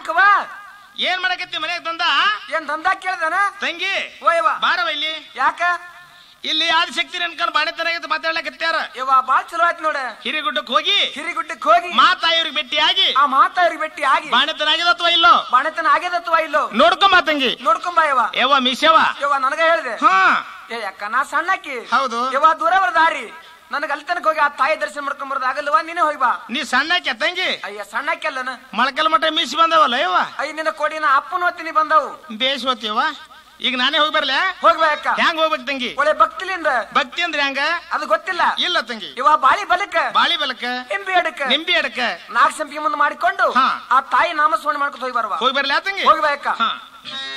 ಯಾಕವ ಏನ್ ಮಾಡಕತ್ತಿ ಮನೆಗೆ ತಂದ ಏನ್ ದಂಧ ಕೇಳ್ದನ ತಂಗಿ ಓಯವ್ವ ಬಾರವ ಇಲ್ಲಿ ಯಾಕ ಇಲ್ಲಿ ಆದಿಶಕ್ತಿ ಅನ್ಕೊಂಡು ಬಾಣೆತನಾಗಿತ್ತು ಮಾತಾಡ್ಲಕತ್ಯಾರ ಯವ್ವ ಬಾಳ್ ಚಲೋ ಆಯ್ತು ನೋಡ ಹಿರಿಗುಡ್ಡಕ್ಕೆ ಹೋಗಿ ಹಿರಿಗುಡ್ಡಕ್ಕೆ ಹೋಗಿ ಮಾತಾಯಿವ್ರಿಗೆ ಭೇಟಿಯಾಗಿ ಆ ಮಾತಾವ್ರಿಗೆ ಭೇಟಿ ಆಗಿ ಬಾಣೆತನಾಗಿದ ಅಥವಾ ಇಲ್ಲೋ ಬಾಣತನ ಆಗ್ಯದತ್ವ ಇಲ್ಲೋ ನೋಡ್ಕೊಂಬ ತಂಗಿ ನೋಡ್ಕೊಂಬ ಯವ್ವ ಯವ್ವ ಮಿಶವ ಯವ್ವ ನನಗ ಹೇಳ್ದೆ ಹಾ ಏ ಅಕ್ಕ ನಾ ಸಣ್ಣಕ್ಕಿ ಹೌದು ಯವ್ವ ದೂರ ಬರ ದಾರಿ ನನಗ ಅಲ್ಲಿ ತನಕ ಹೋಗಿ ಆ ತಾಯಿ ದರ್ಶನ ಮಾಡ್ಕೊಂಡ್ ಬರೋದು ಆಗಲ್ವಾ ನೀನೇ ಹೋಗಿ ಬಾ ನೀ ಸಣ್ಣಕ್ಕೆ ತಂಗಿ ಅಯ್ಯ ಸಣ್ಣಕ್ಕಿ ಅಲ್ಲನ ಮೊಳಕಲ್ ಮಠ ಮೀಸಿ ಬಂದವಲ್ಲ ಯವ್ವ ಅಯ್ಯ ನಿನ್ನ ಕೋಡಿನ ಅಪ್ಪನ ಹೊತ್ತಿನಿ ಬಂದವು ಬೇಸ್ ಹೋತಿಯವ್ವ ಈಗ ನಾನೇ ಹೋಗಿ ಬರ್ಲೆ ಹೋಗಿ ಬಾ ಅಕ್ಕ ಹ್ಯಾಂಗ ಹೋಗ್ಬೇಕು ತಂಗಿ ಒಳ್ಳೆ ಭಕ್ತಿಲಿಂದ ಭಕ್ತಿ ಅಂದ್ರೆ ಹ್ಯಾಂಗ ಅದು ಗೊತ್ತಿಲ್ಲ ಇಲ್ಲ ತಂಗಿ ಇವ ಬಾಳಿ ಬಲಕ ಬಾಳಿ ಬಲಕ್ಕ ನಿಂಬಿ ಅಡಕ ನಿಂಬಿ ಅಡಕ ನಾಲ್ಕು ಸಂಪಿಗೆ ಮುಂದೆ ಮಾಡಿಕೊಂಡು ಹಾ. ಆ ತಾಯಿ ನಾಮಸ್ಮರಣೆ ಮಾಡ್ಕೊಂಡು ಹೋಗಿ ಬರುವ ಹೋಗಿ ಬರ್ಲೆ ತಂಗಿ ಹೋಗಿ ಬಾ ಅಕ್ಕ ಹಾ